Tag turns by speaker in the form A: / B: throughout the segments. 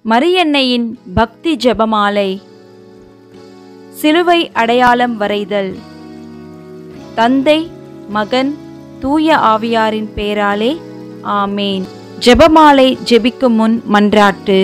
A: மரியன்னையின் பக்தி ஜெபமாலை சிலுவை அடையாளம் வரைதல் தந்தை மகன் தூய ஆவியாரின் பேராலே ஆமேன் ஜெபமாலை ஜெபிக்கும் முன் மன்றாட்டு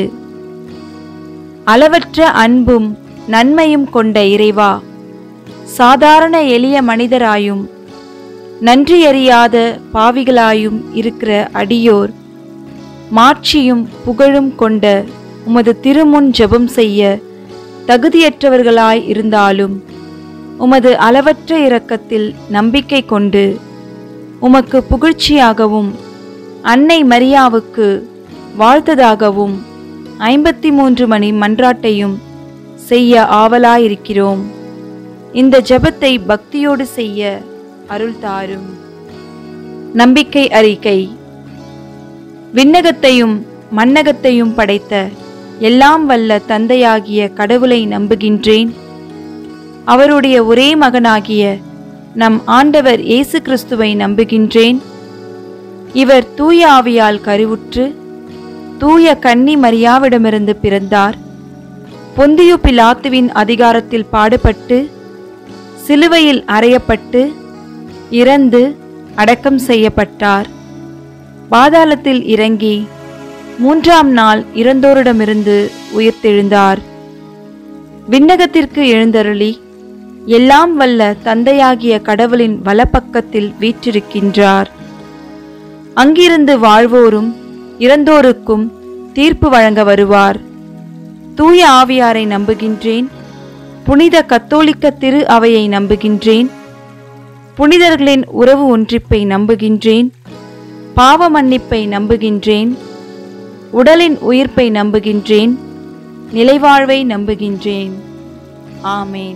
A: அளவற்ற அன்பும் நன்மையும் கொண்ட இறைவா சாதாரண எளிய மனிதராயும் நன்றியறியாத பாவிகளாயும் இருக்கிற அடியோர் மாட்சியும் புகழும் கொண்ட உமது திருமுன் ஜெபம் செய்ய தகுதியற்றவர்களாய் இருந்தாலும் உமது அளவற்ற இரக்கத்தில் நம்பிக்கை கொண்டு உமக்கு புகழ்ச்சியாகவும் அன்னை மரியாவுக்கு வாழ்த்ததாகவும் ஐம்பத்தி மூன்று மணி மன்றாட்டையும் செய்ய ஆவலாயிருக்கிறோம் இந்த ஜெபத்தை பக்தியோடு செய்ய அருள் தாரும் நம்பிக்கை அறிக்கை விண்ணகத்தையும் மண்ணகத்தையும் படைத்த எல்லாம் வல்ல தந்தையாகிய கடவுளை நம்புகின்றேன் அவருடைய ஒரே மகனாகிய நம் ஆண்டவர் இயேசு கிறிஸ்துவை நம்புகின்றேன் இவர் தூய ஆவியால் கருவுற்று தூய கன்னி மரியாவிடமிருந்து பிறந்தார் பொந்தியு பிலாத்துவின் அதிகாரத்தில் பாடுபட்டு சிலுவையில் அறையப்பட்டு இறந்து அடக்கம் செய்யப்பட்டார் பாதாளத்தில் இறங்கி மூன்றாம் நாள் இறந்தோரிடமிருந்து உயிர்த்தெழுந்தார் விண்ணகத்திற்கு எழுந்தருளி எல்லாம் வல்ல தந்தையாகிய கடவுளின் வலப்பக்கத்தில் வீற்றிருக்கின்றார் அங்கிருந்து வாழ்வோரும் இறந்தோருக்கும் தீர்ப்பு வழங்க வருவார் தூய ஆவியாரை நம்புகின்றேன் புனித கத்தோலிக்க திரு அவையை நம்புகின்றேன் புனிதர்களின் உறவு ஒன்றிப்பை நம்புகின்றேன் பாவ மன்னிப்பை நம்புகின்றேன் உடலின் உயிர்ப்பை நம்புகின்றேன் நிலைவாழ்வை நம்புகின்றேன் ஆமேன்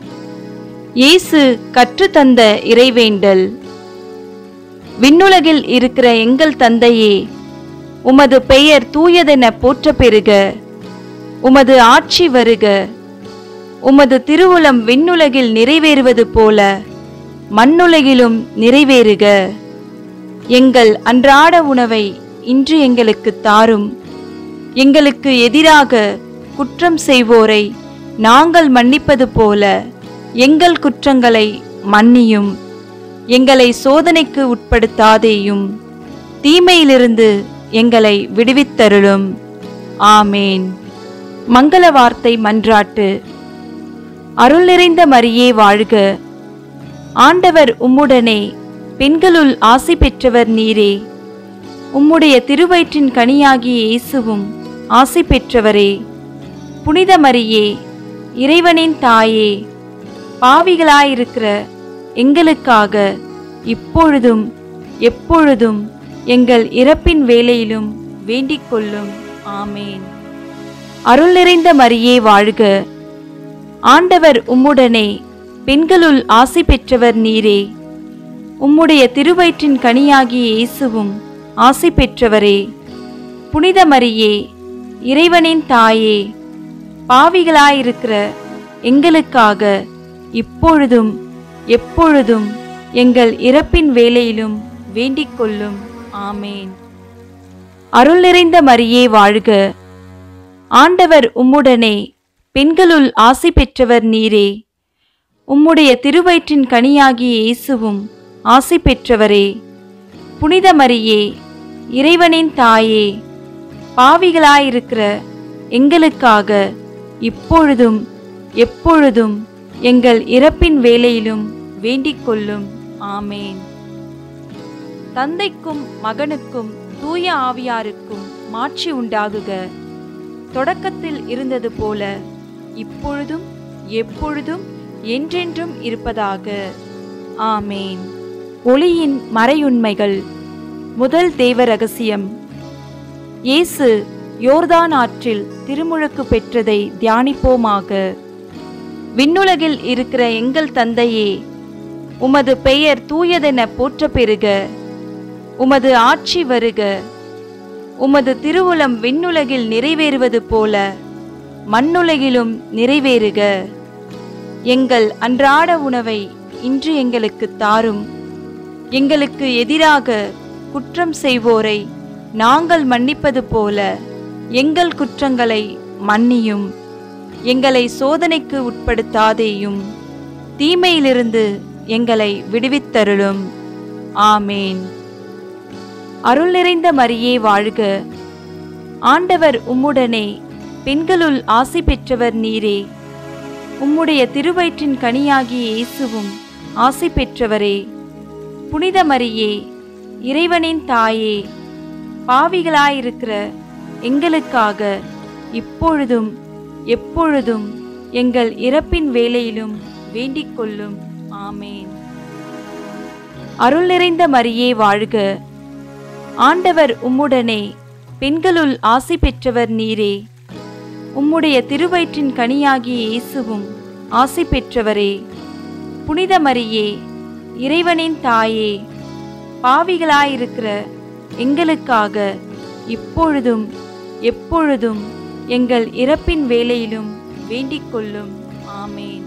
A: இயேசு கற்றுத்தந்த இறைவேண்டல் விண்ணுலகில் இருக்கிற எங்கள் தந்தையே உமது பெயர் தூயதென போற்ற பெறுக உமது ஆட்சி வருக உமது திருவுளம் விண்ணுலகில் நிறைவேறுவது போல மண்ணுலகிலும் நிறைவேறுக எங்கள் அன்றாட உணவை இன்று எங்களுக்கு தாரும் எங்களுக்கு எதிராக குற்றம் செய்வோரை நாங்கள் மன்னிப்பது போல எங்கள் குற்றங்களை மன்னியும் எங்களை சோதனைக்கு உட்படுத்தாதேயும் தீமையிலிருந்து எங்களை விடுவித்தருளும் ஆமேன் மங்கள வார்த்தை மன்றாட்டு அருள் நிறைந்த மரியே வாழ்க ஆண்டவர் உம்முடனே பெண்களுள் ஆசி பெற்றவர் நீரே உம்முடைய திருவயிற்றின் கனியாகிய இயேசுவும் ஆசி பெற்றவரே புனித மரியே இறைவனின் தாயே பாவிகளாயிருக்கிற எங்களுக்காக இப்பொழுதும் எப்பொழுதும் எங்கள் இறப்பின் வேலையிலும் வேண்டிக் கொள்ளும் ஆமேன் அருள் நிறைந்த மரியே வாழ்க ஆண்டவர் உம்முடனே பெண்களுள் ஆசி பெற்றவர் நீரே உம்முடைய திருவயிற்றின் கனியாகிய இயேசுவும் ஆசி பெற்றவரே புனித மரியே இறைவனின் தாயே பாவிகளாயிருக்கிற எங்களுக்காக இப்பொழுதும் எப்பொழுதும் எங்கள் இறப்பின் வேலையிலும் வேண்டிக் கொள்ளும் ஆமேன் அருள் நிறைந்த மரியே வாழ்க ஆண்டவர் உம்முடனே பெண்களுள் ஆசி பெற்றவர் நீரே உம்முடைய திருவயிற்றின் கனியாகிய இயேசுவும் ஆசி பெற்றவரே புனித மரியே இறைவனின் தாயே பாவிகளாயிருக்கிற எங்களுக்காக இப்பொழுதும் எப்பொழுதும் எங்கள் இறப்பின் வேலையிலும் வேண்டிக் கொள்ளும் ஆமேன் தந்தைக்கும் மகனுக்கும் தூய ஆவியாருக்கும் மாட்சி உண்டாகுக தொடக்கத்தில் இருந்தது போல இப்பொழுதும் எப்பொழுதும் என்றென்றும் இருப்பதாக ஆமேன் ஒளியின் மறையுண்மைகள் முதல் தேவ ரகசியம் இயேசு யோர்தான் ஆற்றில் திருமுழுக்கு பெற்றதை தியானிப்போமாக விண்ணுலகில் இருக்கிற எங்கள் தந்தையே உமது பெயர் தூயதென போற்ற பெறுக உமது ஆட்சி வருக உமது திருவுளம் விண்ணுலகில் நிறைவேறுவது போல மண்ணுலகிலும் நிறைவேறுக எங்கள் அன்றாட உணவை இன்று எங்களுக்கு தாரும் எங்களுக்கு எதிராக குற்றம் செய்வோரை நாங்கள் மன்னிப்பது போல எங்கள் குற்றங்களை மன்னியும் எங்களை சோதனைக்கு உட்படுத்தாதேயும் தீமையிலிருந்து எங்களை விடுவித்தருளும் ஆமேன் அருள் நிறைந்த மரியே வாழ்க ஆண்டவர் உம்முடனே பெண்களுள் ஆசி பெற்றவர் நீரே உம்முடைய திருவயிற்றின் கனியாகிய இயேசுவும் ஆசி பெற்றவரே புனித மரியே இறைவனின் தாயே பாவிகளாயிருக்கிற எங்களுக்காக இப்பொழுதும் எப்பொழுதும் எங்கள் இறப்பின் வேளையிலும் வேண்டிக் கொள்ளும் ஆமேன் அருள் நிறைந்த மரியே வாழ்க ஆண்டவர் உம்முடனே பெண்களுள் ஆசி பெற்றவர் நீரே உம்முடைய திருவயிற்றின் கனியாகிய இயேசுவும் ஆசி பெற்றவரே புனித மரியே இறைவனின் தாயே பாவிகளாயிருக்கிற எங்களுக்காக இப்பொழுதும் எப்பொழுதும் எங்கள் இறப்பின் வேளையிலும் வேண்டிக் கொள்ளும் ஆமேன்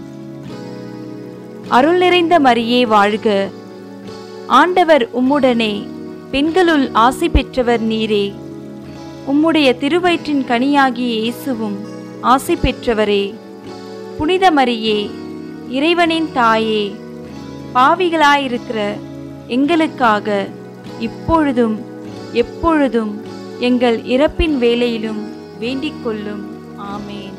A: அருள் நிறைந்த மரியே வாழ்க ஆண்டவர் உம்முடனே பெண்களுள் ஆசி பெற்றவர் நீரே உம்முடைய திருவயிற்றின் கனியாகிய இயேசுவும் ஆசி பெற்றவரே புனித மரியே இறைவனின் தாயே பாவிகளாயிருக்கிற எங்களுக்காக இப்பொழுதும் எப்பொழுதும் எங்கள் இறப்பின் வேளையிலும் வேண்டிக் கொள்ளும் ஆமேன்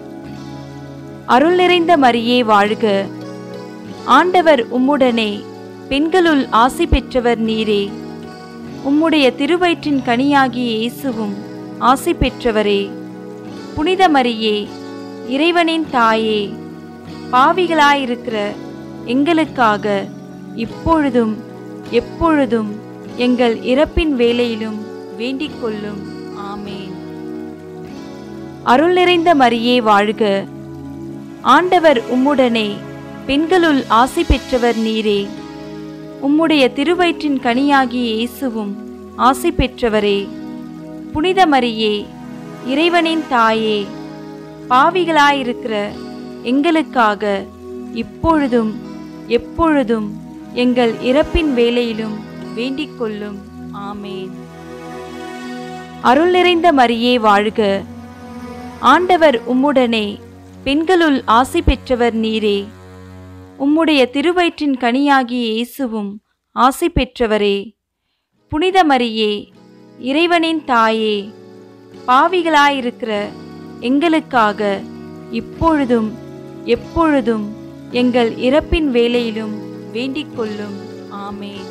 A: அருள் நிறைந்த மரியே வாழ்க ஆண்டவர் உம்முடனே பெண்களுள் ஆசி பெற்றவர் நீரே உம்முடைய திருவயிற்றின் கனியாகிய இயேசுவும் ஆசி பெற்றவரே புனித மரியே இறைவனின் தாயே பாவிகளாயிருக்கிற எங்களுக்காக இப்பொழுதும் எப்பொழுதும் எங்கள் இறப்பின் வேளையிலும் வேண்டிக் கொள்ளும் ஆமேன் அருள் நிறைந்த மரியே வாழ்க ஆண்டவர் உம்முடனே பெண்களுள் ஆசி பெற்றவர் நீரே உம்முடைய திருவயிற்றின் கனியாகிய இயேசுவும் ஆசி பெற்றவரே புனித மரியே இறைவனின் தாயே பாவிகளாயிருக்கிற எங்களுக்காக இப்பொழுதும் எப்பொழுதும் எங்கள் இறப்பின் வேளையிலும் வேண்டிக் கொள்ளும் ஆமேன் அருள் நிறைந்த மரியே வாழ்க ஆண்டவர் உம்முடனே பெண்களுள் ஆசி பெற்றவர் நீரே உம்முடைய திருவயிற்றின் கனியாகிய இயேசுவும் ஆசி பெற்றவரே புனித மரியே இறைவனின் தாயே பாவிகளாயிருக்கிற எங்களுக்காக இப்பொழுதும் எப்பொழுதும் எங்கள் இறப்பின் வேளையிலும் வேண்டிக் கொள்ளும் ஆமேன்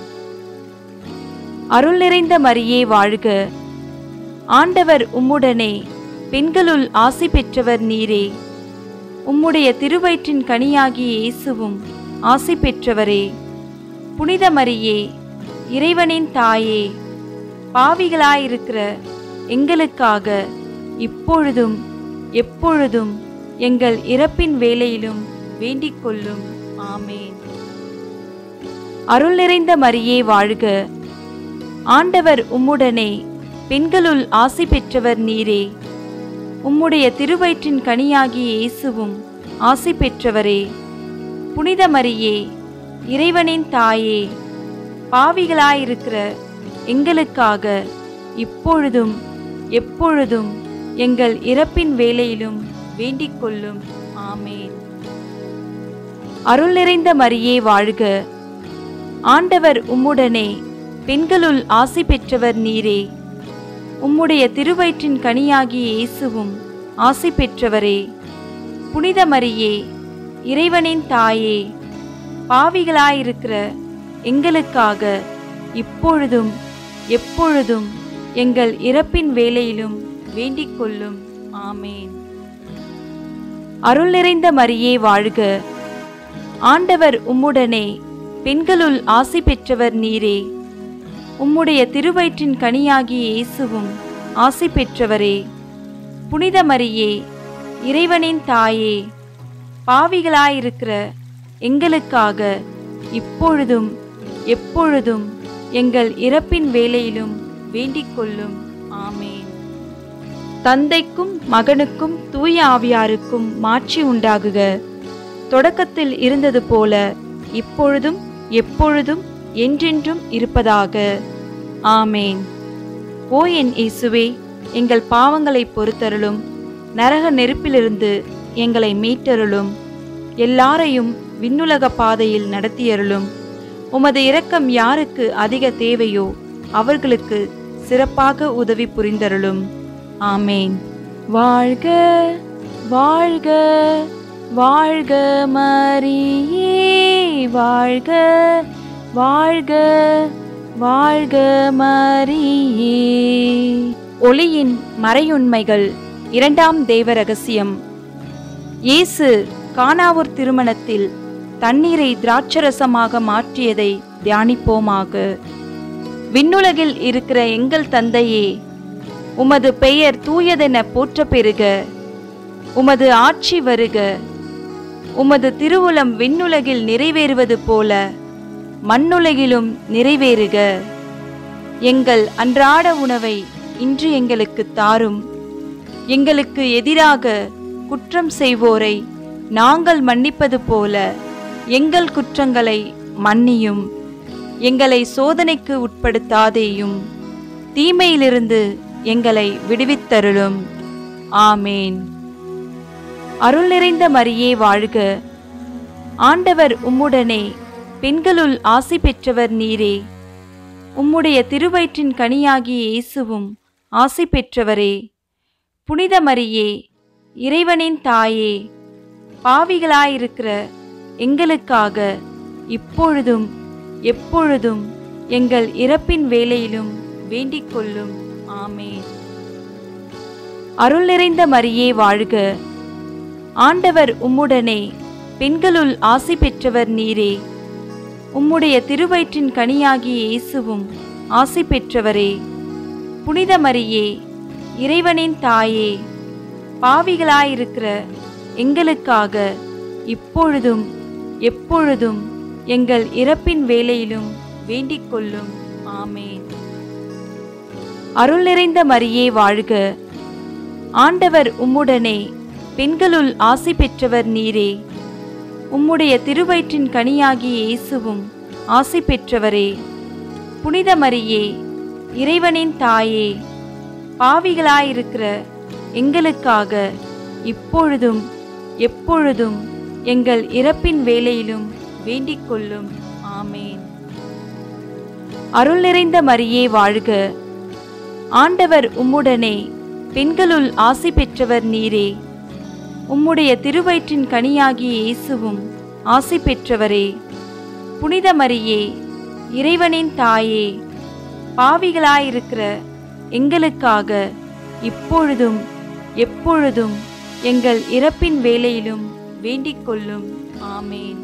A: அருள் நிறைந்த மரியே வாழ்க ஆண்டவர் உம்முடனே பெண்களுள் ஆசி பெற்றவர் நீரே உம்முடைய திருவயிற்றின் கனியாகிய இயேசுவும் ஆசி பெற்றவரே புனித மரியே இறைவனின் தாயே பாவிகளாயிருக்கிற எங்களுக்காக இப்பொழுதும் எப்பொழுதும் எங்கள் இறப்பின் வேளையிலும் வேண்டிக் கொள்ளும் ஆமேன் அருள் நிறைந்த மரியே வாழ்க ஆண்டவர் உம்முடனே பெண்களுள் ஆசி பெற்றவர் நீரே உம்முடைய திருவயிற்றின் கனியாகிய இயேசுவும் ஆசி பெற்றவரே புனித மரியே இறைவனின் தாயே பாவிகளாயிருக்கிற எங்களுக்காக இப்பொழுதும் எப்பொழுதும் எங்கள் இறப்பின் வேளையிலும் வேண்டிக் கொள்ளும் ஆமேன் அருள் நிறைந்த மரியே வாழ்க ஆண்டவர் உம்முடனே பெண்களுள் ஆசி பெற்றவர் நீரே உம்முடைய திருவயிற்றின் கனியாகிய இயேசுவும் ஆசி பெற்றவரே புனித மரியே இறைவனின் தாயே பாவிகளாயிருக்கிற எங்களுக்காக இப்பொழுதும் எப்பொழுதும் எங்கள் இறப்பின் வேளையிலும் வேண்டிக் கொள்ளும் ஆமேன் அருள் நிறைந்த மரியே வாழ்க ஆண்டவர் உம்முடனே பெண்களுள் ஆசி பெற்றவர் நீரே உம்முடைய திருவயிற்றின் கனியாகிய இயேசுவும் ஆசி பெற்றவரே புனித மரியே இறைவனின் தாயே பாவிகளாயிருக்கிற எங்களுக்காக இப்பொழுதும் எப்பொழுதும் எங்கள் இறப்பின் வேளையிலும் வேண்டிக் கொள்ளும் ஆமேன் தந்தைக்கும் மகனுக்கும் தூய ஆவியாருக்கும் மாட்சி உண்டாகுக தொடக்கத்தில் இருந்தது போல இப்பொழுதும் எப்பொழுதும் என்றென்றும் இருப்பதாக ஆமேன் ஓ என் இயேசுவே எங்கள் பாவங்களை பொறுத்தருளும் நரக நெருப்பிலிருந்து எங்களை மீட்டருளும் எல்லாரையும் விண்ணுலக பாதையில் நடத்தியருளும் உமது இரக்கம் யாருக்கு அதிக தேவையோ அவர்களுக்கு சிறப்பாக உதவி புரிந்தருளும் ஆமேன் வாழ்க வாழ்க வாழ்க மரியே வாழ்க வாழ்க வாழ்க மரியே ஒளியின் மறையுண்மைகள் இரண்டாம் தேவ ரகசியம் இயேசு கானாவூர் திருமணத்தில் தண்ணீரை திராட்சரசமாக மாற்றியதை தியானிப்போமாக விண்ணுலகில் இருக்கிற எங்கள் தந்தையே உமது பெயர் தூயதென போற்ற பெறுக உமது ஆட்சி வருக உமது திருவுளம் விண்ணுலகில் நிறைவேறுவது போல மண்ணுலகிலும் நிறைவேறுக எங்கள் அன்றாட உணவை இன்று எங்களுக்கு தாரும் எங்களுக்கு எதிராக குற்றம் செய்வோரை நாங்கள் மன்னிப்பது போல எங்கள் குற்றங்களை மன்னியும் எங்களை சோதனைக்கு உட்படுத்தாதேயும் தீமையிலிருந்து எங்களை விடுவித்தருளும் ஆமேன் அருள் நிறைந்த மரியே வாழ்க ஆண்டவர் உம்முடனே பெண்களுள் ஆசி பெற்றவர் நீரே உம்முடைய திருவயிற்றின் கனியாகிய இயேசுவும் ஆசி பெற்றவரே புனித மரியே இறைவனின் தாயே பாவிகளாயிருக்கிற எங்களுக்காக இப்பொழுதும் எப்பொழுதும் எங்கள் இறப்பின் வேளையிலும் வேண்டிக் கொள்ளும் ஆமேன் அருள் நிறைந்த மரியே வாழ்க ஆண்டவர் உம்முடனே பெண்களுள் ஆசி பெற்றவர் நீரே உம்முடைய திருவயிற்றின் கனியாகிய இயேசுவும் ஆசி பெற்றவரே புனித மரியே இறைவனின் தாயே பாவிகளாயிருக்கிற எங்களுக்காக இப்பொழுதும் எப்பொழுதும் எங்கள் இறப்பின் வேளையிலும் வேண்டிக் கொள்ளும் ஆமேன் அருள் நிறைந்த மரியே வாழ்க ஆண்டவர் உம்முடனே பெண்களுள் ஆசி பெற்றவர் நீரே உம்முடைய திருவயிற்றின் கனியாகிய இயேசுவும் ஆசி பெற்றவரே புனித மரியே இறைவனின் தாயே பாவிகளாயிருக்கிற எங்களுக்காக இப்பொழுதும் எப்பொழுதும் எங்கள் இறப்பின் வேளையிலும் வேண்டிக் கொள்ளும் ஆமேன் அருள் நிறைந்த மரியே வாழ்க ஆண்டவர் உம்முடனே பெண்களுள் ஆசி பெற்றவர் நீரே உம்முடைய திருவயிற்றின் கனியாகிய இயேசுவும் ஆசி பெற்றவரே புனித மரியே இறைவனின் தாயே பாவிகளாயிருக்கிற எங்களுக்காக இப்பொழுதும் எப்பொழுதும் எங்கள் இறப்பின் வேளையிலும் வேண்டிக் கொள்ளும் ஆமேன்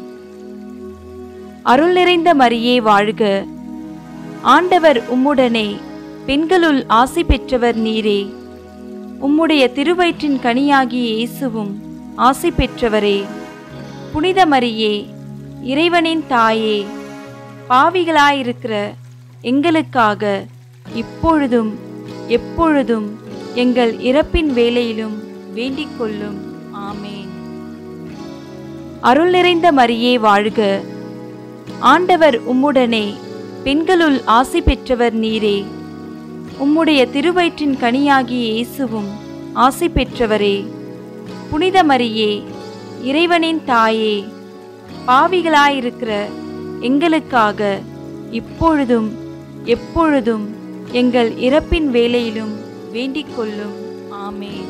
A: அருள் நிறைந்த மரியே வாழ்க ஆண்டவர் உம்முடனே பெண்களுள் ஆசி பெற்றவர் நீரே உம்முடைய திருவயிற்றின் கனியாகிய இயேசுவும் ஆசி பெற்றவரே புனித மரியே இறைவனின் தாயே பாவிகளாயிருக்கிற எங்களுக்காக இப்பொழுதும் எப்பொழுதும் எங்கள் இறப்பின் வேளையிலும் வேண்டிக் கொள்ளும் ஆமேன் அருள் நிறைந்த மரியே வாழ்க ஆண்டவர் உம்முடனே பெண்களுள் ஆசி பெற்றவர் நீரே உம்முடைய திருவயிற்றின் கனியாகிய இயேசுவும் ஆசி பெற்றவரே புனித மரியே இறைவனின் தாயே பாவிகளாயிருக்கிற எங்களுக்காக இப்பொழுதும் எப்பொழுதும் எங்கள் இறப்பின் வேளையிலும் வேண்டிக் கொள்ளும் ஆமேன்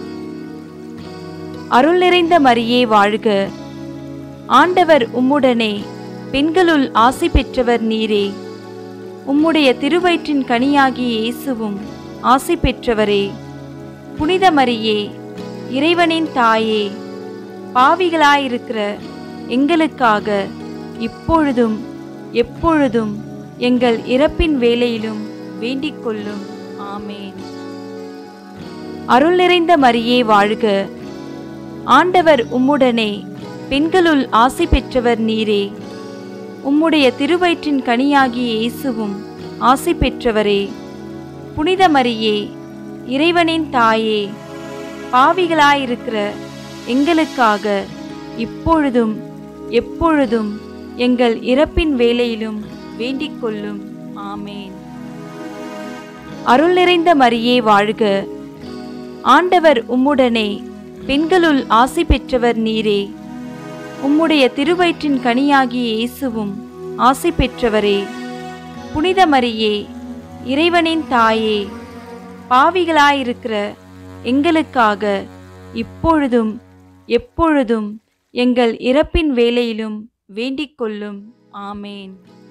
A: அருள் நிறைந்த மரியே வாழ்க ஆண்டவர் உம்முடனே பெண்களுள் ஆசி பெற்றவர் நீரே உம்முடைய திருவயிற்றின் கனியாகிய இயேசுவும் ஆசி பெற்றவரே புனித மரியே இறைவனின் தாயே பாவிகளாயிருக்கிற எங்களுக்காக இப்பொழுதும் எப்பொழுதும் எங்கள் இறப்பின் வேளையிலும் வேண்டிக் கொள்ளும் ஆமேன் அருள் நிறைந்த மரியே வாழ்க ஆண்டவர் உம்முடனே பெண்களுள் ஆசி பெற்றவர் நீரே உம்முடைய திருவயிற்றின் கனியாகிய இயேசுவும் ஆசி பெற்றவரே புனித மரியே இறைவனின் தாயே பாவிகளாயிருக்கிற எங்களுக்காக இப்பொழுதும் எப்பொழுதும் எங்கள் இறப்பின் வேளையிலும் வேண்டிக் கொள்ளும் ஆமேன் அருள் நிறைந்த மரியே வாழ்க ஆண்டவர் உம்முடனே பெண்களுள் ஆசி பெற்றவர் நீரே உம்முடைய திருவயிற்றின் கனியாகிய இயேசுவும் ஆசி பெற்றவரே புனித மரியே இறைவனின் தாயே பாவிகளாயிருக்கிற எங்களுக்காக இப்பொழுதும் எப்பொழுதும் எங்கள் இறப்பின் வேளையிலும் வேண்டிக் கொள்ளும் ஆமேன்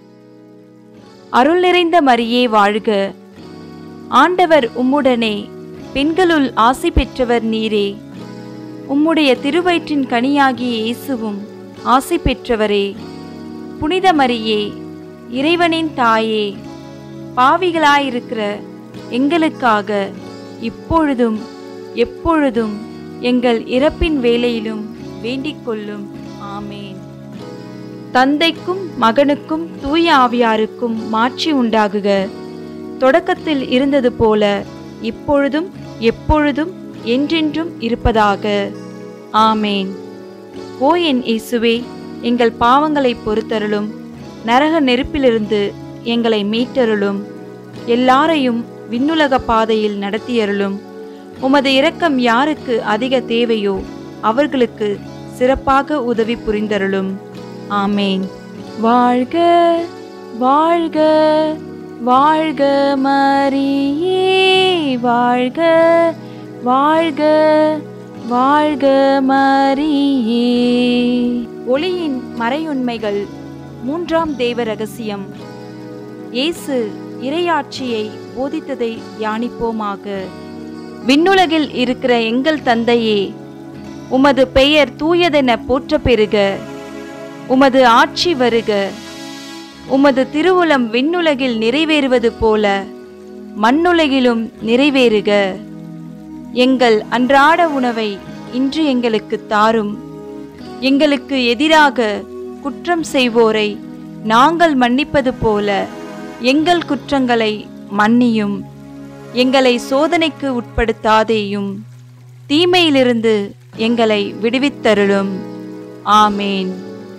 A: அருள் நிறைந்த மரியே வாழ்க ஆண்டவர் உம்முடனே பெண்களுள் ஆசி பெற்றவர் நீரே உம்முடைய திருவயிற்றின் கனியாகிய இயேசுவும் ஆசி பெற்றவரே புனித மரியே இறைவனின் தாயே பாவிகளாயிருக்கிற எங்களுக்காக இப்பொழுதும் எப்பொழுதும் எங்கள் இறப்பின் வேளையிலும் வேண்டிக் கொள்ளும் ஆமேன் தந்தைக்கும் மகனுக்கும் தூய ஆவியாருக்கும் மாட்சி உண்டாகுக தொடக்கத்தில் இருந்தது போல இப்பொழுதும் எப்பொழுதும் என்றென்றும் இருப்பதாக ஆமேன் ஓ என் இயேசுவே எங்கள் பாவங்களை பொறுத்தருளும் நரக நெருப்பிலிருந்து எங்களை மீட்டருளும் எல்லாரையும் விண்ணுலக பாதையில் நடத்தியருளும் உமது இரக்கம் யாருக்கு அதிக தேவையோ அவர்களுக்கு சிறப்பாக உதவி புரிந்தருளும் ஆமேன் வாழ்க வாழ்க வாழ்க மரியே வாழ்க வாழ்க வாழ்க மரியே ஒளியின் மறையுண்மைகள் மூன்றாம் தேவ ரகசியம் இயேசு இறையாட்சியை போதித்ததை தியானிப்போமாக விண்ணுலகில் இருக்கிற எங்கள் தந்தையே உமது பெயர் தூயதென போற்ற பெறுக உமது ஆட்சி வருக உமது திருவுளம் விண்ணுலகில் நிறைவேறுவது போல மண்ணுலகிலும் நிறைவேறுக எங்கள் அன்றாட உணவை இன்று எங்களுக்கு தாரும் எங்களுக்கு எதிராக குற்றம் செய்வோரை நாங்கள் மன்னிப்பது போல எங்கள் குற்றங்களை மன்னியும் எங்களை சோதனைக்கு உட்படுத்தாதேயும் தீமையிலிருந்து எங்களை விடுவித்தருளும் ஆமேன்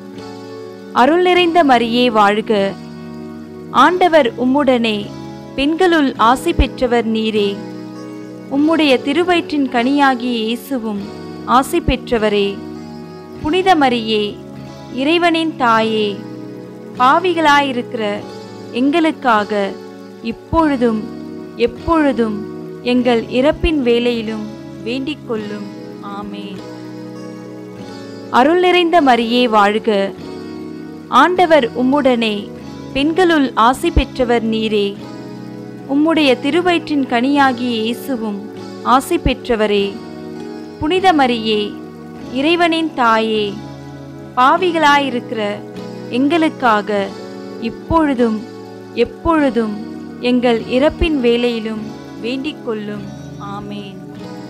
A: அருள் நிறைந்த மரியே வாழ்க ஆண்டவர் உம்முடனே பெண்களுள் ஆசி பெற்றவர் நீரே உம்முடைய திருவயிற்றின் கனியாகிய இயேசுவும் ஆசி பெற்றவரே புனித மரியே இறைவனின் தாயே பாவிகளாயிருக்கிற எங்களுக்காக இப்பொழுதும் எப்பொழுதும் எங்கள் இறப்பின் வேளையிலும் வேண்டிக் கொள்ளும் ஆமேன் அருள் நிறைந்த மரியே வாழ்க ஆண்டவர் உம்முடனே பெண்களுள் ஆசி பெற்றவர் நீரே உம்முடைய திருவயிற்றின் கனியாகிய இயேசுவும் ஆசி பெற்றவரே புனித மரியே இறைவனின் தாயே பாவிகளாயிருக்கிற எங்களுக்காக இப்பொழுதும் எப்பொழுதும் எங்கள் இறப்பின் வேளையிலும் வேண்டிக் கொள்ளும் ஆமேன்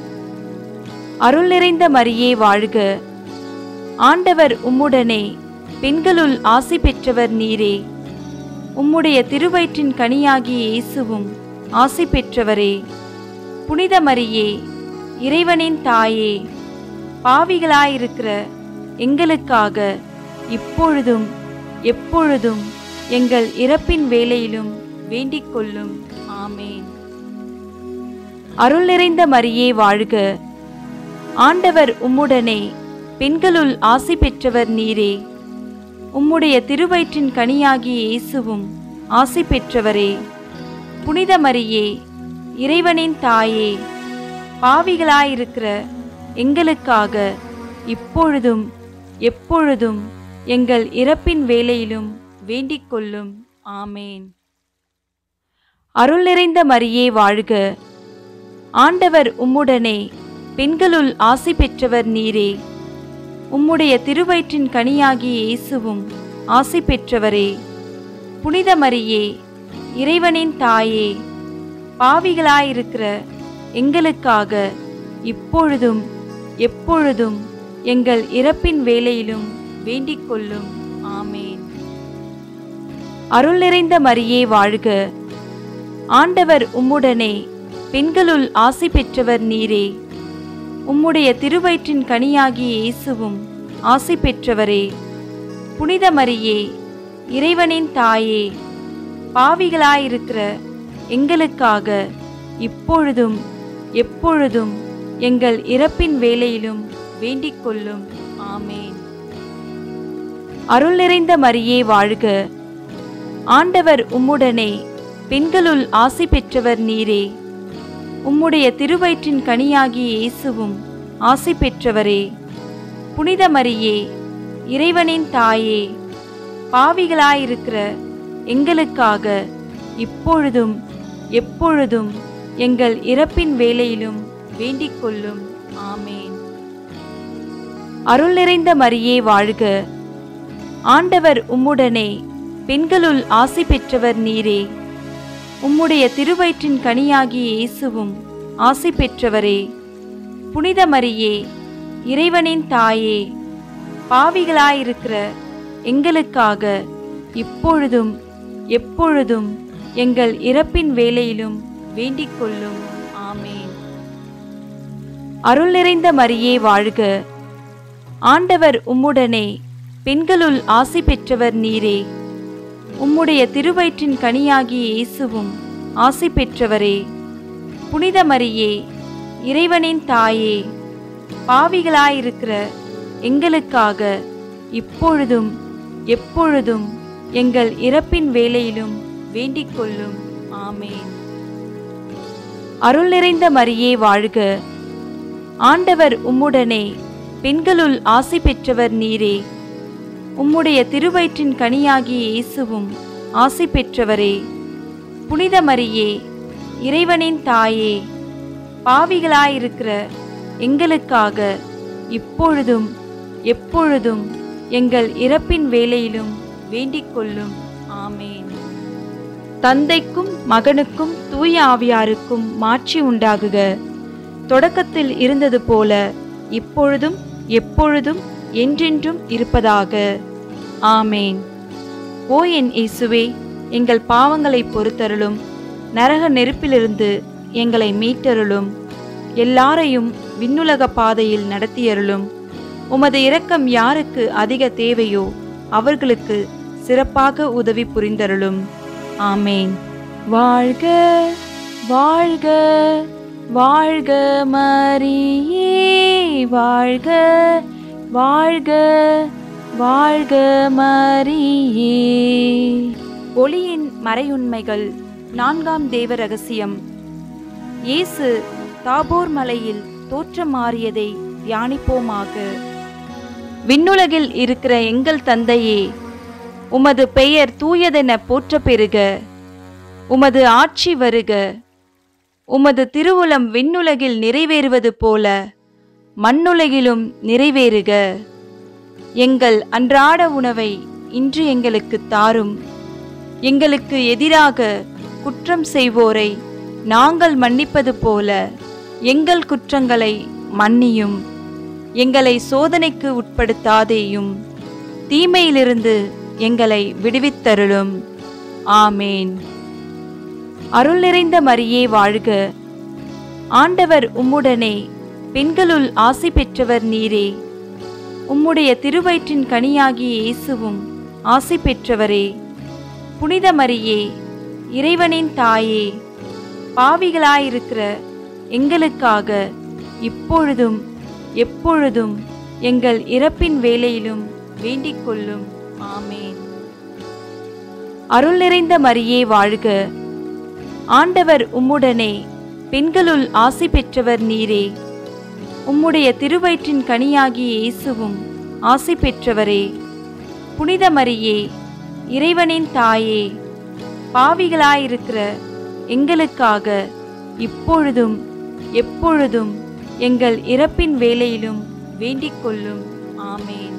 A: அருள் நிறைந்த மரியே வாழ்க ஆண்டவர் உம்முடனே பெண்களுள் ஆசி பெற்றவர் நீரே உம்முடைய திருவயிற்றின் கனியாகிய இயேசுவும் ஆசி பெற்றவரே புனித மரியே இறைவனின் தாயே பாவிகளாயிருக்கிற எங்களுக்காக இப்பொழுதும் எப்பொழுதும் எங்கள் இறப்பின் வேளையிலும் வேண்டிக் கொள்ளும் ஆமேன் அருள் நிறைந்த மரியே வாழ்க ஆண்டவர் உம்முடனே பெண்களுள் ஆசி பெற்றவர் நீரே உம்முடைய திருவயிற்றின் கனியாகிய இயேசுவும் ஆசி பெற்றவரே புனித மரியே இறைவனின் தாயே பாவிகளாயிருக்கிற எங்களுக்காக இப்பொழுதும் எப்பொழுதும் எங்கள் இறப்பின் வேளையிலும் வேண்டிக் கொள்ளும் ஆமேன் அருள் நிறைந்த மரியே வாழ்க ஆண்டவர் உம்முடனே பெண்களுள் ஆசி பெற்றவர் நீரே உம்முடைய திருவயிற்றின் கனியாகிய இயேசுவும் ஆசி பெற்றவரே புனித மரியே இறைவனின் தாயே பாவிகளாயிருக்கிற எங்களுக்காக இப்பொழுதும் எப்பொழுதும் எங்கள் இறப்பின் வேளையிலும் வேண்டிக் கொள்ளும் ஆமேன் அருள் நிறைந்த மரியே வாழ்க ஆண்டவர் உம்முடனே பெண்களுள் ஆசி பெற்றவர் நீரே உம்முடைய திருவயிற்றின் கனியாகிய இயேசுவும் ஆசி பெற்றவரே புனித மரியே இறைவனின் தாயே பாவிகளாயிருக்கிற எங்களுக்காக இப்பொழுதும் எப்பொழுதும் எங்கள் இறப்பின் வேளையிலும் வேண்டிக் கொள்ளும் ஆமேன் அருள் நிறைந்த மரியே வாழ்க ஆண்டவர் உம்முடனே பெண்களுள் ஆசி பெற்றவர் நீரே உம்முடைய திருவயிற்றின் கனியாகிய இயேசுவும் ஆசி பெற்றவரே புனித மரியே இறைவனின் தாயே பாவிகளாயிருக்கிற எங்களுக்காக இப்பொழுதும் எப்பொழுதும் எங்கள் இறப்பின் வேளையிலும் வேண்டிக் கொள்ளும் ஆமேன் அருள் நிறைந்த மரியே வாழ்க ஆண்டவர் உம்முடனே பெண்களுள் ஆசி பெற்றவர் நீரே உம்முடைய திருவயிற்றின் கனியாகிய இயேசுவும் ஆசி பெற்றவரே புனித மரியே இறைவனின் தாயே பாவிகளாயிருக்கிற எங்களுக்காக இப்பொழுதும் எப்பொழுதும் எங்கள் இறப்பின் வேளையிலும் வேண்டிக் கொள்ளும் ஆமேன் அருள் நிறைந்த மரியே வாழ்க ஆண்டவர் உம்முடனே பெண்களுள் ஆசி பெற்றவர் நீரே உம்முடைய திருவயிற்றின் கனியாகிய இயேசுவும் ஆசி பெற்றவரே புனித மரியே இறைவனின் தாயே பாவிகளாயிருக்கிற எங்களுக்காக இப்பொழுதும் எப்பொழுதும் எங்கள் இறப்பின் வேளையிலும் வேண்டிக் கொள்ளும் ஆமேன் அருள் நிறைந்த மரியே வாழ்க ஆண்டவர் உம்முடனே பெண்களுள் ஆசி பெற்றவர் நீரே உம்முடைய திருவயிற்றின் கனியாகிய இயேசுவும் ஆசி பெற்றவரே புனித மரியே இறைவனின் தாயே பாவிகளாயிருக்கிற எங்களுக்காக இப்பொழுதும் எப்பொழுதும் எங்கள் இறப்பின் வேளையிலும் வேண்டிக் கொள்ளும் ஆமேன் தந்தைக்கும் மகனுக்கும் தூய ஆவியாருக்கும் மாட்சி உண்டாகுக தொடக்கத்தில் இருந்தது போல இப்பொழுதும் எப்பொழுதும் என்றென்றும் இருப்பதாக ஆமேன் ஓ என் இயேசுவே எங்கள் பாவங்களை பொறுத்தருளும் நரக நெருப்பிலிருந்து எங்களை மீட்டருளும் எல்லாரையும் விண்ணுலக பாதையில் நடத்தியருளும் உமது இரக்கம் யாருக்கு அதிக தேவையோ அவர்களுக்கு சிறப்பாக உதவி புரிந்தருளும் ஆமேன் வாழ்க வாழ்க வாழ்க மரியே வாழ்க வாழ்க வாழ்க மரியே ஒளியின் மறையுண்மைகள் நான்காம் தேவ ரகசியம் இயேசு தாபோர் மலையில் தோற்றம் மாறியதை தியானிப்போமாக விண்ணுலகில் இருக்கிற எங்கள் தந்தையே உமது பெயர் தூயதென போற்ற பெறுக உமது ஆட்சி வருக உமது திருவுளம் விண்ணுலகில் நிறைவேறுவது போல மண்ணுலகிலும் நிறைவேறுக எங்கள் அன்றாட உணவை இன்று எங்களுக்கு தாரும் எங்களுக்கு எதிராக குற்றம் செய்வோரை நாங்கள் மன்னிப்பது போல எங்கள் குற்றங்களை மன்னியும் எங்களை சோதனைக்கு உட்படுத்தாதேயும் தீமையிலிருந்து எங்களை விடுவித்தருளும் ஆமேன் அருள் நிறைந்த மரியே வாழ்க ஆண்டவர் உம்முடனே பெண்களுள் ஆசி பெற்றவர் நீரே உம்முடைய திருவயிற்றின் கனியாகிய இயேசுவும் ஆசி பெற்றவரே புனித மரியே இறைவனின் தாயே பாவிகளாயிருக்கிற எங்களுக்காக இப்பொழுதும் எப்பொழுதும் எங்கள் இறப்பின் வேளையிலும் வேண்டிக் கொள்ளும் ஆமேன் அருள் நிறைந்த மரியே வாழ்க ஆண்டவர் உம்முடனே பெண்களுள் ஆசி பெற்றவர் நீரே உம்முடைய திருவயிற்றின் கனியாகிய இயேசுவும் ஆசி பெற்றவரே புனித மரியே இறைவனின் தாயே பாவிகளாயிருக்கிற எங்களுக்காக இப்பொழுதும் எப்பொழுதும் எங்கள் இறப்பின் வேளையிலும் வேண்டிக் கொள்ளும் ஆமேன்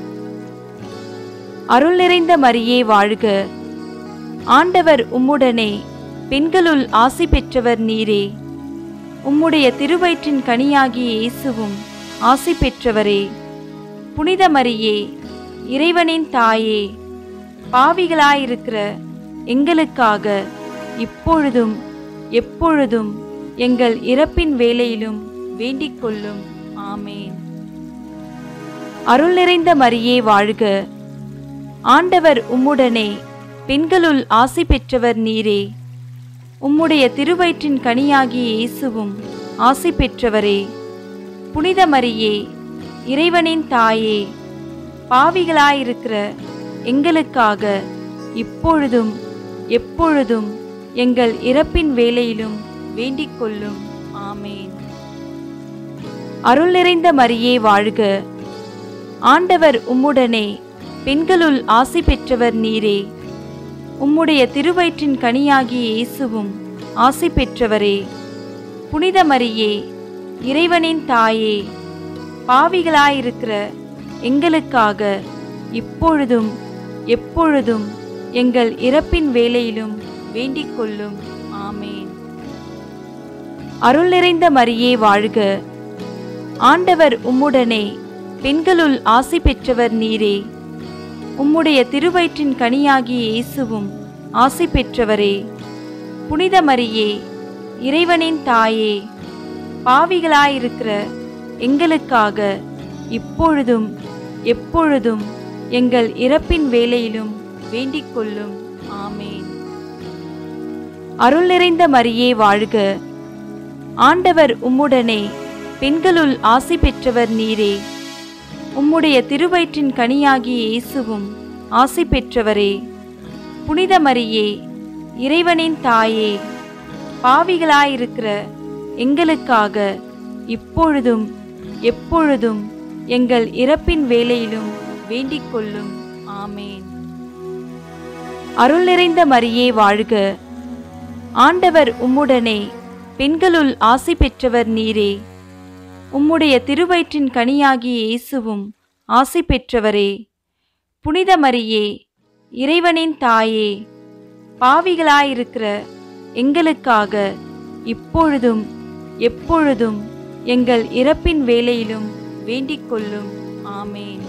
A: அருள் நிறைந்த மரியே வாழ்க ஆண்டவர் உம்முடனே பெண்களுள் ஆசி பெற்றவர் நீரே உம்முடைய திருவயிற்றின் கனியாகிய இயேசுவும் ஆசி பெற்றவரே புனித மரியே இறைவனின் தாயே பாவிகளாயிருக்கிற எங்களுக்காக இப்பொழுதும் எப்பொழுதும் எங்கள் இறப்பின் வேளையிலும் வேண்டிக் கொள்ளும் ஆமேன் அருள் நிறைந்த மரியே வாழ்க ஆண்டவர் உம்முடனே பெண்களுள் ஆசி பெற்றவர் நீரே உம்முடைய திருவயிற்றின் கனியாகிய இயேசுவும் ஆசி பெற்றவரே புனித மரியே இறைவனின் தாயே பாவிகளாயிருக்கிற எங்களுக்காக இப்பொழுதும் எப்பொழுதும் எங்கள் இறப்பின் வேளையிலும் வேண்டிக் கொள்ளும் ஆமேன் அருள் நிறைந்த மரியே வாழ்க ஆண்டவர் உம்முடனே பெண்களுள் ஆசி பெற்றவர் நீரே உம்முடைய திருவயிற்றின் கனியாகிய இயேசுவும் ஆசி பெற்றவரே புனித மரியே இறைவனின் தாயே பாவிகளாயிருக்கிற எங்களுக்காக இப்பொழுதும் எப்பொழுதும் எங்கள் இறப்பின் வேளையிலும் வேண்டிக் கொள்ளும் ஆமேன் அருள் நிறைந்த மரியே வாழ்க ஆண்டவர் உம்முடனே பெண்களுள் ஆசி பெற்றவர் நீரே உம்முடைய திருவயிற்றின் கனியாகிய இயேசுவும் ஆசி பெற்றவரே புனித மரியே இறைவனின் தாயே பாவிகளாயிருக்கிற எங்களுக்காக இப்பொழுதும் எப்பொழுதும் எங்கள் இறப்பின் வேளையிலும் வேண்டிக் கொள்ளும் ஆமேன் அருள் நிறைந்த மரியே வாழ்க ஆண்டவர் உம்முடனே பெண்களுள் ஆசி பெற்றவர் நீரே உம்முடைய திருவயிற்றின் கனியாகிய இயேசுவும் ஆசி பெற்றவரே புனித மரியே இறைவனின் தாயே பாவிகளாயிருக்கிற எங்களுக்காக இப்பொழுதும் எப்பொழுதும் எங்கள் இறப்பின் வேளையிலும் வேண்டிக் கொள்ளும் ஆமேன் அருள் நிறைந்த மரியே வாழ்க ஆண்டவர் உம்முடனே பெண்களுள் ஆசி பெற்றவர் நீரே உம்முடைய திருவயிற்றின் கனியாகிய இயேசுவும் ஆசி பெற்றவரே புனித மரியே இறைவனின் தாயே பாவிகளாயிருக்கிற எங்களுக்காக இப்பொழுதும் எப்பொழுதும் எங்கள் இறப்பின் வேளையிலும் வேண்டிக் கொள்ளும் ஆமேன்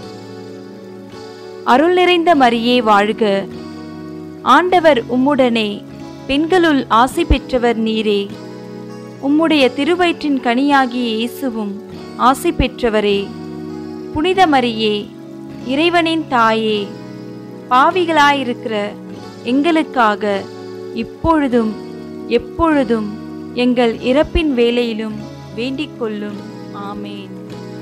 A: அருள் நிறைந்த மரியே வாழ்க ஆண்டவர் உம்முடனே பெண்களுள் ஆசி பெற்றவர் நீரே உம்முடைய திருவயிற்றின் கனியாகிய இயேசுவும் ஆசி பெற்றவரே புனித மரியே இறைவனின் தாயே பாவிகளாயிருக்கிற எங்களுக்காக இப்பொழுதும் எப்பொழுதும் எங்கள் இறப்பின் வேளையிலும் வேண்டிக் கொள்ளும் ஆமேன்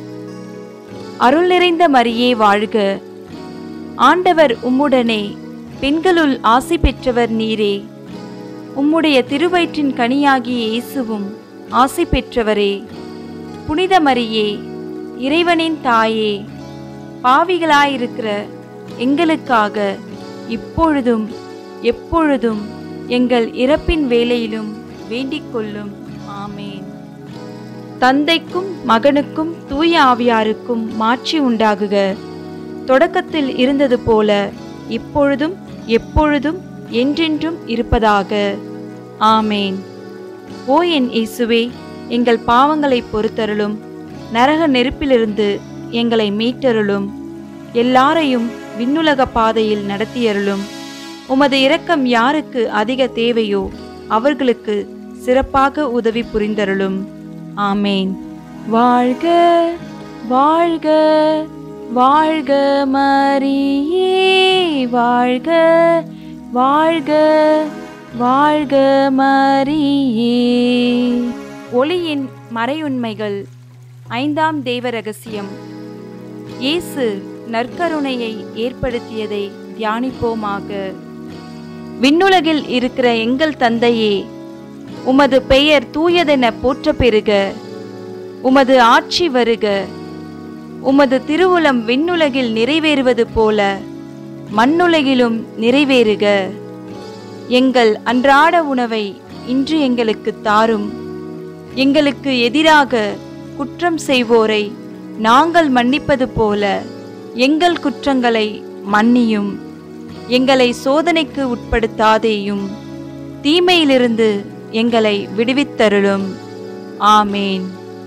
A: அருள் நிறைந்த மரியே வாழ்க ஆண்டவர் உம்முடனே பெண்களுள் ஆசி பெற்றவர் நீரே உம்முடைய திருவயிற்றின் கனியாகிய இயேசுவும் ஆசி பெற்றவரே புனித மரியே இறைவனின் தாயே பாவிகளாயிருக்கிற எங்களுக்காக இப்பொழுதும் எப்பொழுதும் எங்கள் இறப்பின் வேளையிலும் வேண்டிக் கொள்ளும் ஆமேன் தந்தைக்கும் மகனுக்கும் தூய ஆவியாருக்கும் மாட்சி உண்டாகுக தொடக்கத்தில் இருந்தது போல இப்பொழுதும் எப்பொழுதும் என்றென்றும் இருப்பதாக ஆமேன் ஓ என் இயேசுவே எங்கள் பாவங்களை பொறுத்தருளும் நரக நெருப்பிலிருந்து எங்களை மீட்டருளும் எல்லாரையும் விண்ணுலக பாதையில் நடத்தியருளும் உமது இரக்கம் யாருக்கு அதிக தேவையோ அவர்களுக்கு சிறப்பாக உதவி புரிந்தருளும் ஆமேன் வாழ்க வாழ்க வாழ்க மரியே வாழ்க வாழ்க வாழ்க மரியே ஒளியின் மறையுண்மைகள் ஐந்தாம் தேவ ரகசியம் இயேசு நற்கருணையை ஏற்படுத்தியதை தியானிப்போமாக விண்ணுலகில் இருக்கிற எங்கள் தந்தையே உமது பெயர் தூயதென போற்ற பெறுக உமது ஆட்சி வருக உமது திருவுளம் விண்ணுலகில் நிறைவேறுவது போல மண்ணுலகிலும் நிறைவேறுக எங்கள் அன்றாட உணவை இன்று எங்களுக்கு தாரும் எங்களுக்கு எதிராக குற்றம் செய்வோரை நாங்கள் மன்னிப்பது போல எங்கள் குற்றங்களை மன்னியும் எங்களை சோதனைக்கு உட்படுத்தாதேயும் தீமையிலிருந்து எங்களை விடுவித்தருளும் ஆமேன்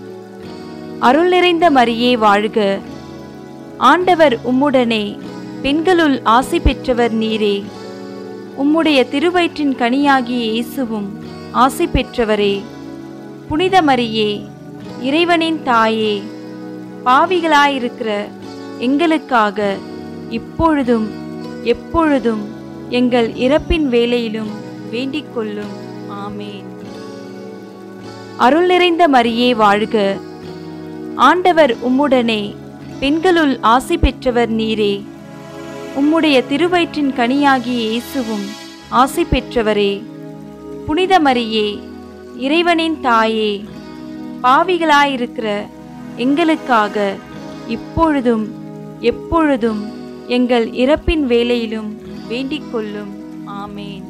A: அருள் நிறைந்த மரியே வாழ்க ஆண்டவர் உம்முடனே பெண்களுள் ஆசி பெற்றவர் நீரே உம்முடைய திருவயிற்றின் கனியாகிய இயேசுவும் ஆசி பெற்றவரே புனித மரியே இறைவனின் தாயே பாவிகளாயிருக்கிற எங்களுக்காக இப்பொழுதும் எப்பொழுதும் எங்கள் இறப்பின் வேளையிலும் வேண்டிக் கொள்ளும் ஆமேன் அருள் நிறைந்த மரியே வாழ்க ஆண்டவர் உம்முடனே பெண்களுள் ஆசி பெற்றவர் நீரே உம்முடைய திருவயிற்றின் கனியாகிய இயேசுவும் ஆசி பெற்றவரே புனித மரியே இறைவனின் தாயே பாவிகளாயிருக்கிற எங்களுக்காக இப்பொழுதும் எப்பொழுதும் எங்கள் இறப்பின் வேளையிலும் வேண்டிக் கொள்ளும் ஆமேன்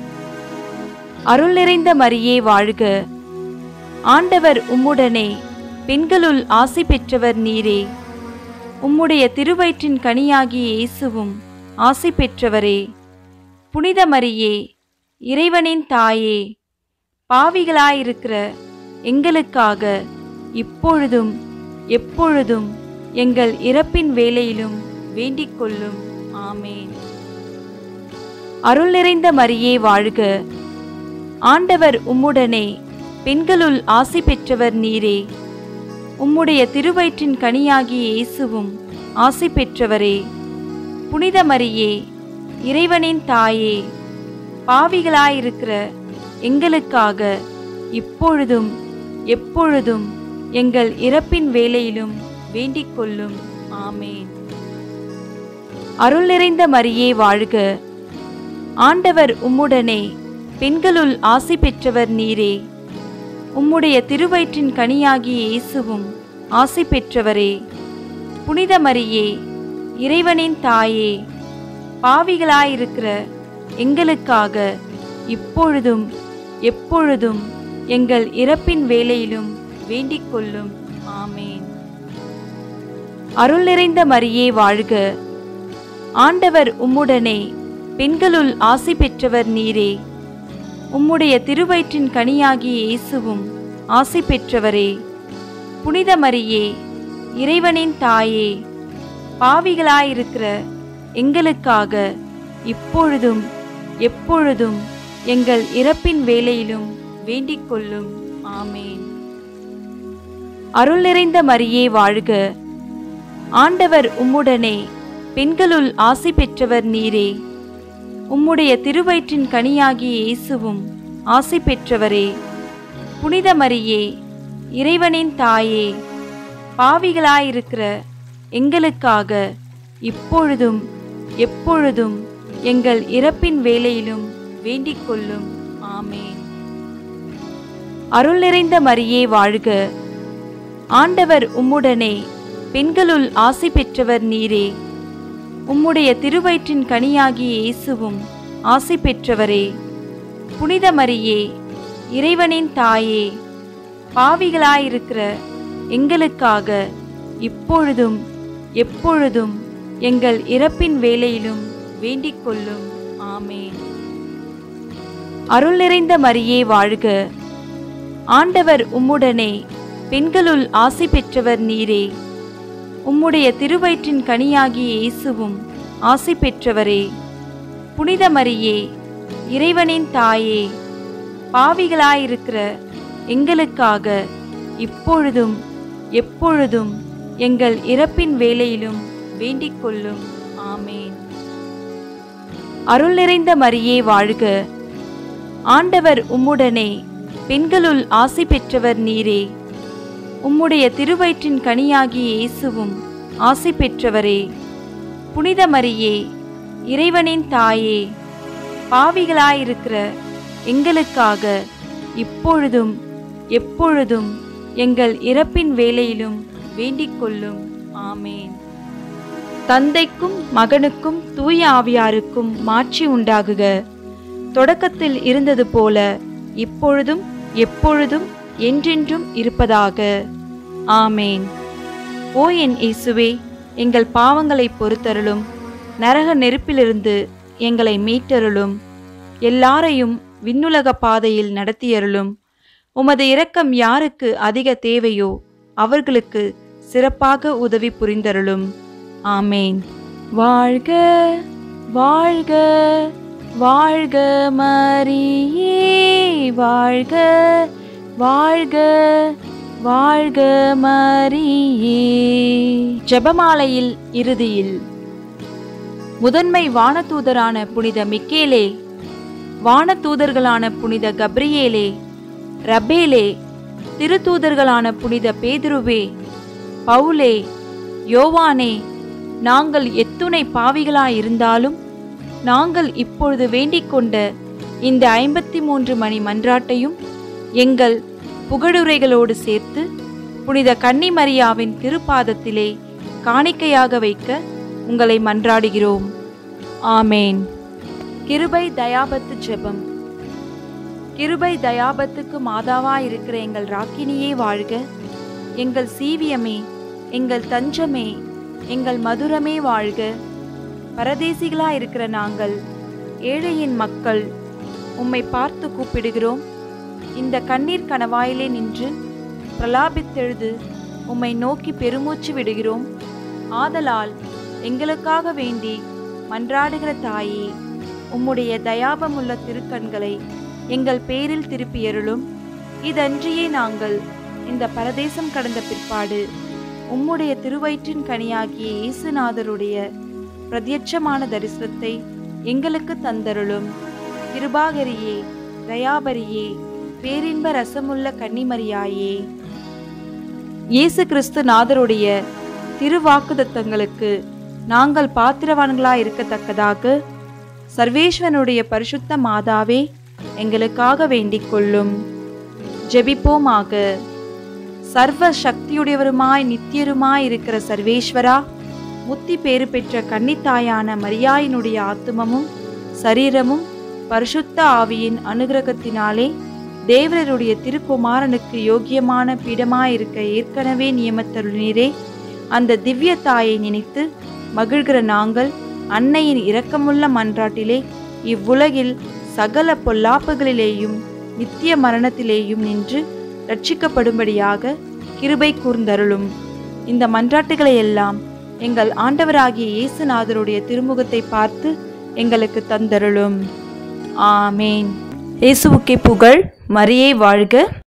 A: அருள் நிறைந்த மரியே வாழ்க ஆண்டவர் உம்முடனே பெண்களுள் ஆசி பெற்றவர் நீரே உம்முடைய திருவயிற்றின் கனியாகிய இயேசுவும் ஆசி பெற்றவரே புனித மரியே இறைவனின் தாயே பாவிகளாயிருக்கிற எங்களுக்காக இப்பொழுதும் எப்பொழுதும் எங்கள் இறப்பின் வேளையிலும் வேண்டிக் கொள்ளும் ஆமேன் அருள் நிறைந்த மரியே வாழ்க ஆண்டவர் உம்முடனே பெண்களுள் ஆசி பெற்றவர் நீரே உம்முடைய திருவயிற்றின் கனியாகிய இயேசுவும் ஆசி பெற்றவரே புனித மரியே இறைவனின் தாயே பாவிகளாயிருக்கிற எங்களுக்காக இப்பொழுதும் எப்பொழுதும் எங்கள் இறப்பின் வேளையிலும் வேண்டிக் கொள்ளும் ஆமேன் அருள் நிறைந்த மரியே வாழ்க ஆண்டவர் உம்முடனே பெண்களுள் ஆசி பெற்றவர் நீரே உம்முடைய திருவயிற்றின் கனியாகிய இயேசுவும் ஆசி பெற்றவரே புனித மரியே இறைவனின் தாயே பாவிகளாயிருக்கிற எங்களுக்காக இப்பொழுதும் எப்பொழுதும் எங்கள் இறப்பின் வேளையிலும் வேண்டிக் கொள்ளும் ஆமேன் அருள் நிறைந்த மரியே வாழ்க ஆண்டவர் உம்முடனே பெண்களுள் ஆசி பெற்றவர் நீரே உம்முடைய திருவயிற்றின் கனியாகிய இயேசுவும் ஆசி பெற்றவரே புனித மரியே இறைவனின் தாயே பாவிகளாயிருக்கிற எங்களுக்காக இப்பொழுதும் எப்பொழுதும் எங்கள் இறப்பின் வேளையிலும் வேண்டிக் கொள்ளும் ஆமேன் அருள் நிறைந்த மரியே வாழ்க ஆண்டவர் உம்முடனே பெண்களுள் ஆசி பெற்றவர் நீரே உம்முடைய திருவயிற்றின் கனியாகிய இயேசுவும் ஆசி பெற்றவரே புனித மரியே இறைவனின் தாயே பாவிகளாயிருக்கிற எங்களுக்காக இப்பொழுதும் எப்பொழுதும் எங்கள் இறப்பின் வேளையிலும் வேண்டிக் கொள்ளும் ஆமேன் அருள் நிறைந்த மரியே வாழ்க ஆண்டவர் உம்முடனே பெண்களுள் ஆசி பெற்றவர் நீரே உம்முடைய திருவயிற்றின் கனியாகிய இயேசுவும் ஆசி பெற்றவரே புனித மரியே இறைவனின் தாயே பாவிகளாயிருக்கிற எங்களுக்காக இப்பொழுதும் எப்பொழுதும் எங்கள் இறப்பின் வேளையிலும் வேண்டிக் கொள்ளும் ஆமேன் அருள் நிறைந்த மரியே வாழ்க ஆண்டவர் உம்முடனே பெண்களுள் ஆசி பெற்றவர் நீரே உம்முடைய திருவயிற்றின் கனியாகிய இயேசுவும் ஆசி பெற்றவரே புனித மரியே இறைவனின் தாயே பாவிகளாயிருக்கிற எங்களுக்காக இப்பொழுதும் எப்பொழுதும் எங்கள் இறப்பின் வேளையிலும் வேண்டிக் கொள்ளும் ஆமேன் அருள் நிறைந்த மரியே வாழ்க ஆண்டவர் உம்முடனே பெண்களுள் ஆசி பெற்றவர் நீரே உம்முடைய திருவயிற்றின் கனியாகிய இயேசுவும் ஆசி பெற்றவரே புனித மரியே இறைவனின் தாயே பாவிகளாயிருக்கிற எங்களுக்காக இப்பொழுதும் எப்பொழுதும் எங்கள் இறப்பின் வேளையிலும் வேண்டிக் கொள்ளும் ஆமேன் தந்தைக்கும் மகனுக்கும் தூய ஆவியாருக்கும் மாட்சி உண்டாகுக தொடக்கத்தில் இருந்தது போல இப்பொழுதும் எப்பொழுதும் என்றென்றும் இருப்பதாக ஆமேன் ஓ என் இயேசுவே எங்கள் பாவங்களை பொறுத்தருளும் நரக நெருப்பிலிருந்து எங்களை மீட்டருளும் எல்லாரையும் விண்ணுலக பாதையில் நடத்தியருளும் உமது இரக்கம் யாருக்கு அதிக தேவையோ அவர்களுக்கு சிறப்பாக உதவி புரிந்தருளும் ஆமேன் வாழ்க வாழ்க வாழ்க மரியே வாழ்க வாழ்க வாழ்க மரியே ஜெபமாலையில் இறுதியில் முதன்மை வானதூதரான புனித மிக்கேலே வானதூதர்களான புனித கப்ரியேலே ரபேலே திருத்தூதர்களான புனித பேதுருவே பவுலே யோவானே நாங்கள் எத்துணை பாவிகளாயிருந்தாலும் நாங்கள் இப்பொழுது வேண்டிக் கொண்ட இந்த ஐம்பத்தி மூன்று மணி மன்றாட்டையும் எங்கள் புகழுரைகளோடு சேர்த்து புனித கன்னிமரியாவின் திருப்பாதத்திலே காணிக்கையாக வைக்க உங்களை மன்றாடுகிறோம் ஆமேன் கிருபை தயாபத்து ஜெபம் கிருபை தயாபத்துக்கு மாதாவா இருக்கிற எங்கள் ராக்கினியே வாழ்க எங்கள் சீவியமே எங்கள் தஞ்சமே எங்கள் மதுரமே வாழ்க பரதேசிகளா இருக்கிற நாங்கள் ஏழையின் மக்கள் உம்மை பார்த்து கூப்பிடுகிறோம் இந்த கண்ணீர் கணவாயிலே நின்று பிரலாபித்தெழுது உம்மை நோக்கி பெருமூச்சு விடுகிறோம் ஆதலால் எங்களுக்காக வேண்டி மன்றாடுகிற தாயே உம்முடைய தயாபமுள்ள திருக்கண்களை எங்கள் பேரில் திருப்பியருளும் இதன்றியே நாங்கள் இந்த பரதேசம் கடந்த பிற்பாடு உம்முடைய திருவயிற்றின் கனியாகிய இயேசுநாதருடைய பிரத்யட்சமான தரிசனத்தை எங்களுக்கு தந்தருளும் கிருபாகரியே தயாபரியே பேரின்ப ரசமுள்ள கன்னிமரியாயே இயேசு கிறிஸ்து நாதருடைய திருவாக்குதத்தங்களுக்கு நாங்கள் பாத்திரவான்களாய் இருக்கத்தக்கதாக சர்வேஸ்வனுடைய பரிசுத்த மாதாவே எங்களுக்காக வேண்டிக் கொள்ளும் ஜெபிப்போமாக சர்வ சக்தியுடையவருமாய் நித்தியருமாய் இருக்கிற சர்வேஸ்வரா முத்தி பேறு பெற்ற கன்னித்தாயான மரியாயினுடைய ஆத்துமமும் சரீரமும் பரிசுத்த ஆவியின் அனுகிரகத்தினாலே தேவரருடைய திருக்குமாரனுக்கு யோக்கியமான பீடமாயிருக்க ஏற்கனவே நியமத்தருளினீரே அந்த திவ்ய தாயை நினைத்து மகிழ்கிற நாங்கள் அன்னையின் இரக்கமுள்ள மன்றாட்டிலே இவ்வுலகில் சகல பொல்லாப்புகளிலேயும் நித்திய மரணத்திலேயும் நின்று ரட்சிக்கப்படும்படியாக கிருபை கூர்ந்தருளும் இந்த மன்றாட்டுகளை எல்லாம் எங்கள் ஆண்டவராகிய இயேசுநாதருடைய திருமுகத்தை பார்த்து எங்களுக்கு தந்தருளும் ஆமேன் இயேசுவுக்கே புகழ் மரியே வாழ்க